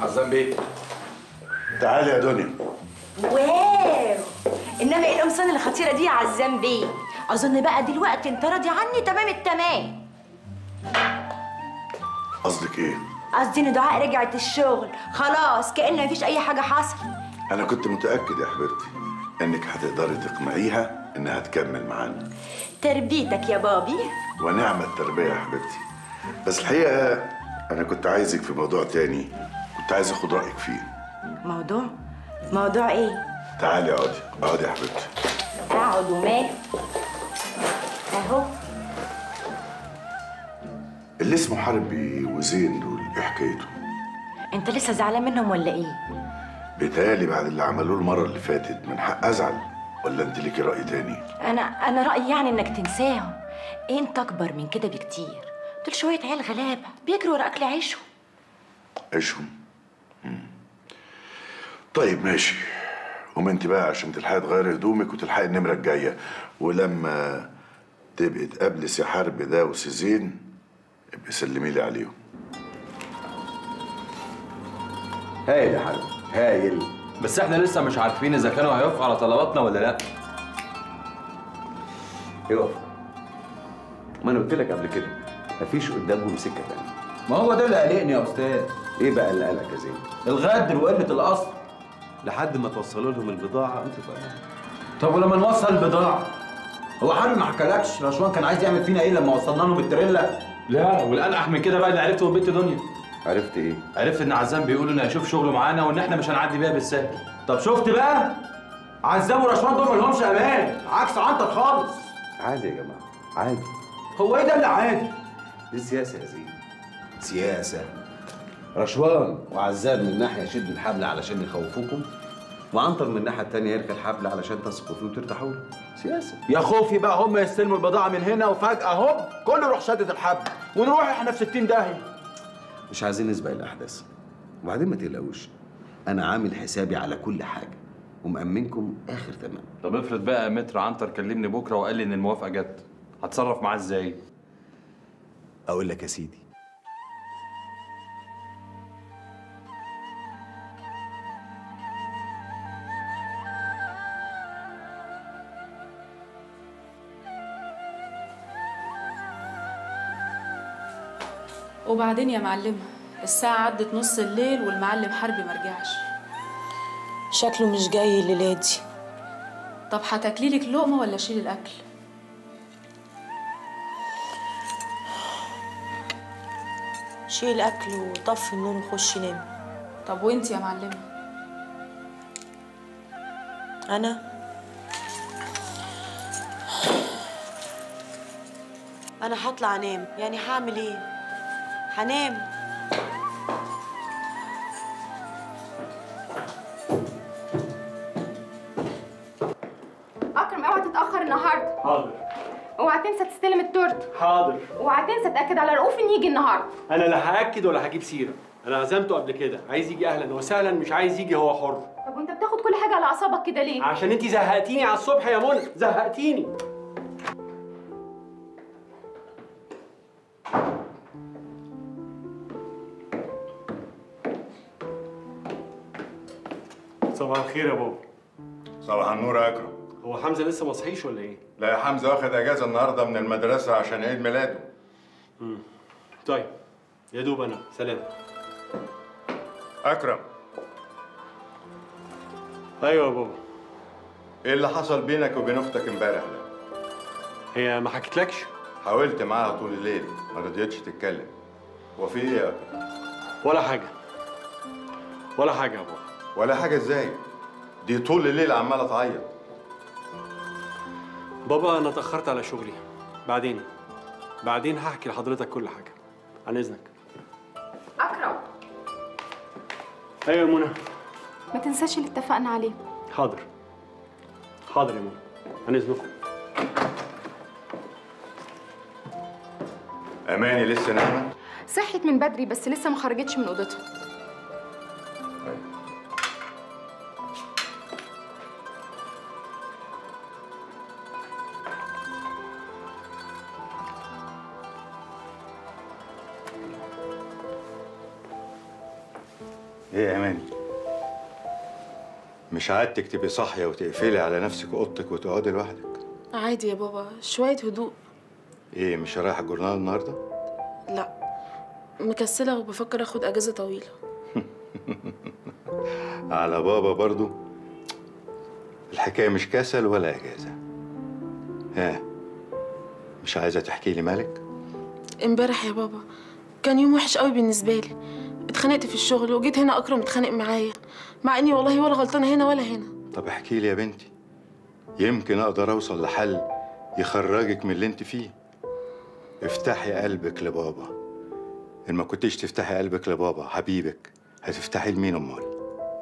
عزام بيه تعالي يا دنيا واو انما ايه القمصان الخطيره دي يا عزام بيه اظن بقى دلوقتي انت راضي عني تمام التمام قصدك ايه قصدي ان دعاء رجعت الشغل خلاص كأن مفيش اي حاجه حصلت انا كنت متاكد يا حبيبتي انك هتقدري تقنعيها انها تكمل معانا تربيتك يا بابي ونعم التربيه يا حبيبتي بس الحقيقه انا كنت عايزك في موضوع تاني كنت عايز اخد رايك فيه موضوع موضوع ايه تعالي اقعدي اقعدي يا حبيبتي اقعد ومال اهو اللي اسمه حربي وزين دول ايه حكايته انت لسه زعلان منهم ولا ايه بيتهيألي بعد اللي عملوه المره اللي فاتت من حق ازعل ولا انت ليكي راي تاني انا انا رايي يعني انك تنساهم انت اكبر من كده بكتير دول شويه عيال غلابه بيجروا ورا اكل عيشهم عيشهم مم. طيب ماشي قوم انت بقى عشان تلحقي تغيري هدومك وتلحقي النمره الجايه ولما تبقي تقابلي سي حرب ده وسي زين ابقي سلمي لي عليهم هايل يا حاج هايل بس احنا لسه مش عارفين اذا كانوا هيوافقوا على طلباتنا ولا لا يقف ما انا قلت لك قبل كده مفيش قدامهم سكه تانية ما هو ده اللي قلقني يا استاذ ايه بقى اللي قالك يا زين الغدر وقله الاصل لحد ما توصلوا لهم البضاعه انتوا فاهمين طب ولما نوصل البضاعه هو حرب ما حكالكش رشوان كان عايز يعمل فينا ايه لما وصلنا له بالتريلا لا والانقح من كده بقى اللي عرفته من بنت دنيا عرفت ايه عرفت ان عزام بيقول انه هيشوف شغله معانا وان احنا مش هنعدي بيها بالسهل طب شفت بقى عزام ورشوان دول ما لهمش امان عكس عنتر خالص عادي يا جماعه عادي هو ايه ده اللي عادي دي سياسه يا زين سياسه رشوان وعزام من ناحيه يشدوا الحبل علشان يخوفوكم وعنتر من الناحيه التانيه يركب الحبل علشان تثقوا فيه وترتاحوا له سياسه يا خوفي بقى هم يستلموا البضاعه من هنا وفجاه هوب كله يروح شدد الحبل ونروح احنا في 60 داهيه مش عايزين نسبق الاحداث وبعدين ما تقلقوش انا عامل حسابي على كل حاجه ومأمنكم اخر تمام طب افرض بقى متر عنتر كلمني بكره وقال لي ان الموافقه جت هتصرف معاه ازاي اقول لك يا سيدي وبعدين يا معلمة الساعة عدت نص الليل والمعلم حربي مرجعش شكله مش جاي الليلة دي طب هتاكلي لك لقمة ولا شيل الأكل؟ شيل أكل وطفي النور وخش نام طب وانت يا معلمة؟ أنا أنا هطلع أنام يعني هعمل إيه؟ هنام اكرم اوعى تتاخر النهارده حاضر اوعى تنسى تستلم التورته حاضر اوعى تنسى تاكد على رؤوف ان يجي النهارده انا لا هاكد ولا هجيب سيره انا عزمته قبل كده عايز يجي اهلا وسهلا مش عايز يجي هو حر طب وانت بتاخد كل حاجه على اعصابك كده ليه عشان انت زهقتيني على الصبح يا منى زهقتيني صباح الخير يا بابا صباح النور يا اكرم هو حمزه لسه ما صحيش ولا ايه لا يا حمزه واخد اجازه النهارده من المدرسه عشان عيد ميلاده طيب يا دوب انا سلام اكرم ايوه يا بابا ايه اللي حصل بينك وبين اختك امبارح ده هي ما حكيتلكش حاولت معاها طول الليل ما رضيتش تتكلم هو في ايه يا اكرم ولا حاجه ولا حاجه يا بابا ولا حاجه ازاي دي طول الليل عماله تعيط بابا انا اتاخرت على شغلي بعدين بعدين هحكي لحضرتك كل حاجه عن اذنك اكرم ايوه يا منى ما تنساش اللي اتفقنا عليه حاضر حاضر يا منى عن اذنكم اماني لسه نايمه صحيت من بدري بس لسه ما خرجتش من اوضتها ايه يا اماني مش عادتك تبقي صاحيه وتقفلي على نفسك اوضتك وتقعدي لوحدك عادي يا بابا شوية هدوء ايه مش رايحه الجورنال النهارده لا مكسلة وبفكر اخد اجازة طويلة على بابا برضو الحكايه مش كسل ولا اجازه ها مش عايزه تحكي لي مالك امبارح يا بابا كان يوم وحش قوي بالنسبة لي اتخانقت في الشغل وجيت هنا اكرم اتخانق معايا مع اني والله ولا غلطانة هنا ولا هنا طب احكي لي يا بنتي يمكن اقدر اوصل لحل يخرجك من اللي انت فيه افتحي قلبك لبابا ان ما كنتيش تفتحي قلبك لبابا حبيبك هتفتحي لمين امال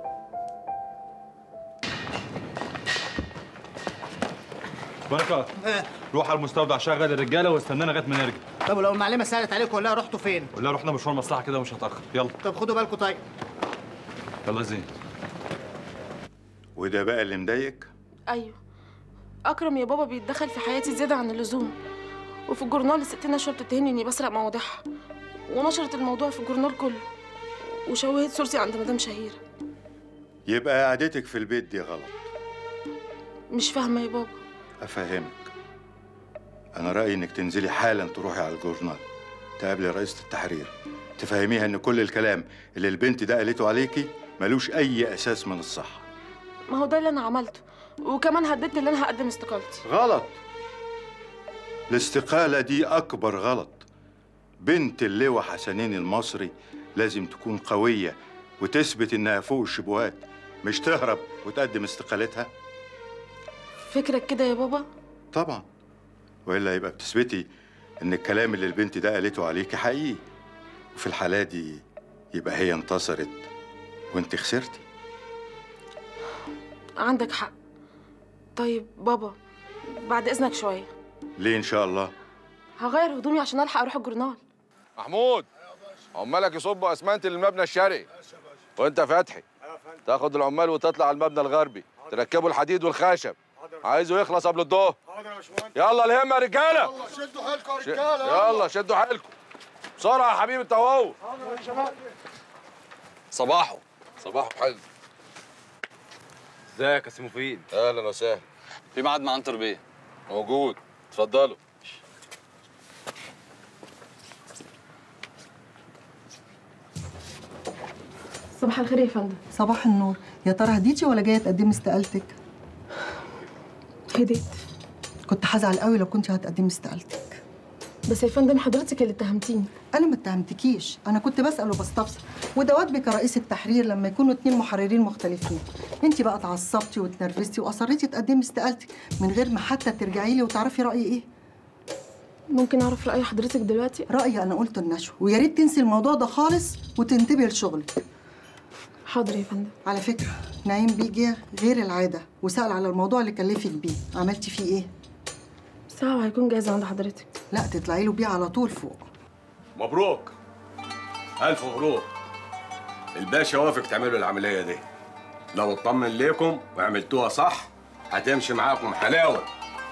بركه روح على المستودع شغل الرجاله واستنانا لغايه ما نرجع طب ولو المعلمه سالت عليكم ولا رحتوا فين؟ ولا رحنا مشوار مصلحه كده ومش هتاخر يلا طب خدوا بالكم طيب يلا يا زين وده بقى اللي مضايقك ايوه اكرم يا بابا بيتدخل في حياتي زيادة عن اللزوم وفي الجورنال الست نشوى بتتهمني اني بسرق مواضيعها ونشرت الموضوع في الجورنال كله وشوهت صورتي عند مدام شهيرة يبقى قعدتك في البيت دي غلط مش فاهمة يا بابا افهمك انا رايي انك تنزلي حالا تروحي على الجورنال تقابلي رئيسة التحرير تفهميها ان كل الكلام اللي البنت ده قالته عليكي ملوش اي اساس من الصحه ما هو ده اللي انا عملته وكمان هددت ان انا هقدم استقالتي غلط الاستقالة دي أكبر غلط بنت اللواء حسنين المصري لازم تكون قوية وتثبت إنها فوق الشبهات مش تهرب وتقدم استقالتها فكرك كده يا بابا طبعا وإلا يبقى بتثبتي إن الكلام اللي البنت ده قالته عليكي حقيقي وفي الحالة دي يبقى هي انتصرت وانت خسرتي عندك حق طيب بابا بعد اذنك شويه ليه إن شاء الله هغير هدومي عشان الحق اروح الجورنال محمود عمالك يصبوا اسمنت للمبنى الشرقي وانت فتحي تاخد العمال وتطلع على المبنى الغربي تركبوا الحديد والخشب عايزه يخلص قبل الظهر يلا الهمه يا رجاله يلا شدوا حيلكم يا ش- رجاله يلا شدوا حيلكم بسرعه يا حبيبي انت وهو صباحو صباحو حلو ازيك يا سي مفيد اهلا وسهلا في ميعاد مع عنتر بيه موجود اتفضلوا صباح الخير يا فندم صباح النور يا ترى هديتي ولا جايه تقدمي استقالتك هديت كنت هزعل قوي لو كنت هتقدمي استقالتك بس يا فندم حضرتك اللي اتهمتيني انا ما اتهمتكيش انا كنت بسال وبستفسر وده واجبك كرئيس التحرير لما يكونوا اتنين محررين مختلفين انت بقى اتعصبتي واتنرفزتي واصريتي تقدمي استقالتك من غير ما حتى ترجعي لي وتعرفي رايي ايه ممكن اعرف راي حضرتك دلوقتي رايي انا قلته النشوه ويا ريت تنسي الموضوع ده خالص وتنتبهي لشغلك حاضر يا فندم على فكره نعيم بيه جه غير العاده وسال على الموضوع اللي كلفك بيه عملتي فيه ايه ساعة وهيكون جاهز عند حضرتك لا تطلعي له بيه على طول فوق مبروك ألف مبروك الباشا وافق تعملوا العملية دي لو اطمن ليكم وعملتوها صح هتمشي معاكم حلاوة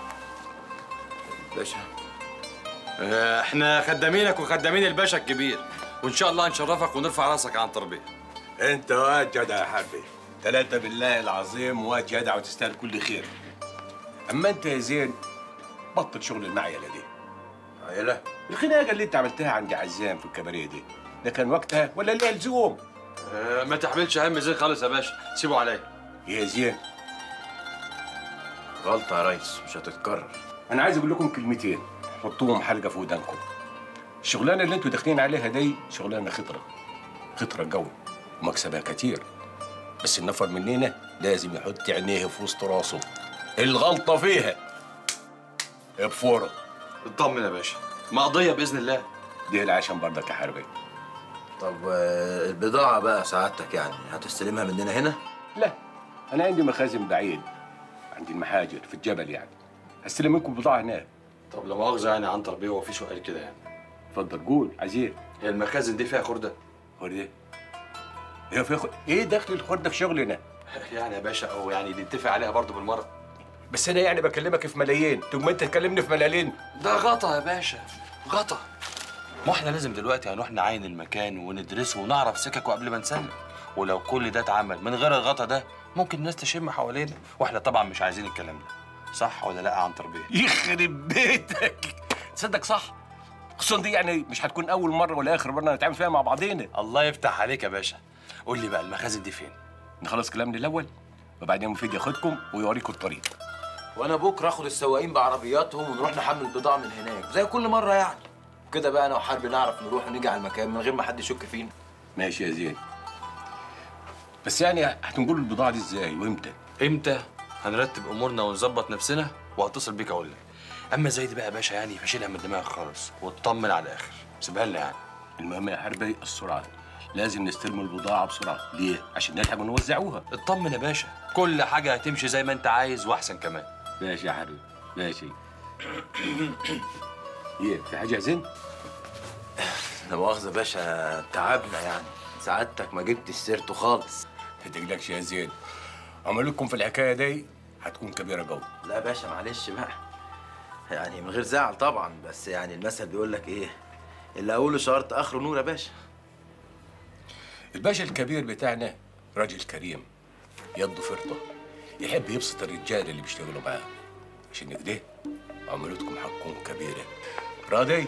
باشا آه، احنا خدامينك وخدامين الباشا الكبير وان شاء الله هنشرفك ونرفع راسك عن تربيه انت واد جدع يا حبي ثلاثة بالله العظيم واد جدع وتستاهل كل خير اما انت يا زين بطل شغل المعيلة دي عيلة الخناقة اللي انت عملتها عند عزام في الكباريه دي ده كان وقتها ولا ليها لزوم آه، ما تحملش هم زين خالص يا باشا سيبه عليا يا زين غلطة يا ريس مش هتتكرر أنا عايز أقول لكم كلمتين حطوهم حلقة في ودانكم الشغلانة اللي انتوا داخلين عليها دي شغلانة خطرة خطرة قوي ومكسبها كتير بس النفر مننا لازم يحط عينيه في وسط راسه الغلطة فيها بفورة اطمن يا باشا مقضية بإذن الله دي العشم برضك يا حربي طب آه، البضاعة بقى سعادتك يعني هتستلمها مننا هنا؟ لا أنا عندي مخازن بعيد عندي المحاجر في الجبل يعني هستلم منكم بضاعة هناك طب لا مؤاخذة يعني عن تربيه هو في سؤال كده يعني اتفضل قول عايز ايه؟ هي المخازن دي فيها خردة؟ خردة؟ ايه في خ... ايه دخل الخردة في شغلنا؟ يعني يا باشا او يعني نتفق عليها برضه بالمرة بس انا يعني بكلمك في ملايين تقوم انت تكلمني في ملالين ده غطا يا باشا غطا ما احنا لازم دلوقتي هنروح نعاين المكان وندرسه ونعرف سككه قبل ما نسلم ولو كل ده اتعمل من غير الغطا ده ممكن الناس تشم حوالينا واحنا طبعا مش عايزين الكلام ده صح ولا لا عن تربيه يخرب بيتك تصدق صح خصوصا دي يعني مش هتكون اول مره ولا اخر مره نتعامل فيها مع بعضينا الله يفتح عليك يا باشا قول لي بقى المخازن دي فين نخلص كلامنا الاول وبعدين مفيد ياخدكم ويوريكم الطريق وانا بكره اخد السواقين بعربياتهم ونروح نحمل بضاعه من هناك زي كل مره يعني كده بقى انا وحرب نعرف نروح ونيجي على المكان من غير ما حد يشك فينا ماشي يا زين بس يعني هتنقلوا البضاعه دي ازاي وامتى امتى هنرتب امورنا ونظبط نفسنا وهتصل بيك اقول لك اما زي دي بقى يا باشا يعني فشيلها من دماغك خالص واطمن على الاخر سيبها لنا يعني المهم يا حربي السرعه لازم نستلم البضاعه بسرعه ليه عشان نلحق ونوزعوها اطمن يا باشا كل حاجه هتمشي زي ما انت عايز واحسن كمان ماشي يا حبيبي ماشي ايه في حاجه يا زين لا مؤاخذه يا باشا تعبنا يعني سعادتك ما جبتش سيرته خالص ما تقلقش يا زين عملكم في الحكايه دي هتكون كبيره قوي لا يا باشا معلش بقى يعني من غير زعل طبعا بس يعني المثل بيقول لك ايه اللي اوله شرط اخره نور يا باشا الباشا الكبير بتاعنا راجل كريم يده فرطه يحب يبسط الرجال اللي بيشتغلوا معاه عشان كده عملتكم حقكم كبيره راضي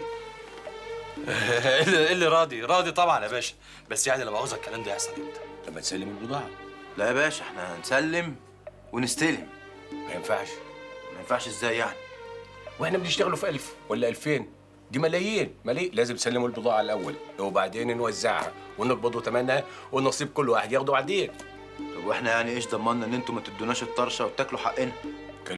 اللي اللي راضي راضي طبعا يا باشا بس يعني لو عاوز الكلام ده يحصل امتى لما تسلم البضاعه لا يا باشا احنا هنسلم ونستلم ما ينفعش ما ينفعش ازاي يعني واحنا بنشتغلوا في ألف ولا ألفين دي ملايين ملايين لازم تسلموا البضاعة الأول وبعدين نوزعها ونقبضوا تمنها ونصيب كل واحد ياخده بعدين طب واحنا يعني ايش ضمننا ان انتوا ما تدوناش الطرشه وتاكلوا حقنا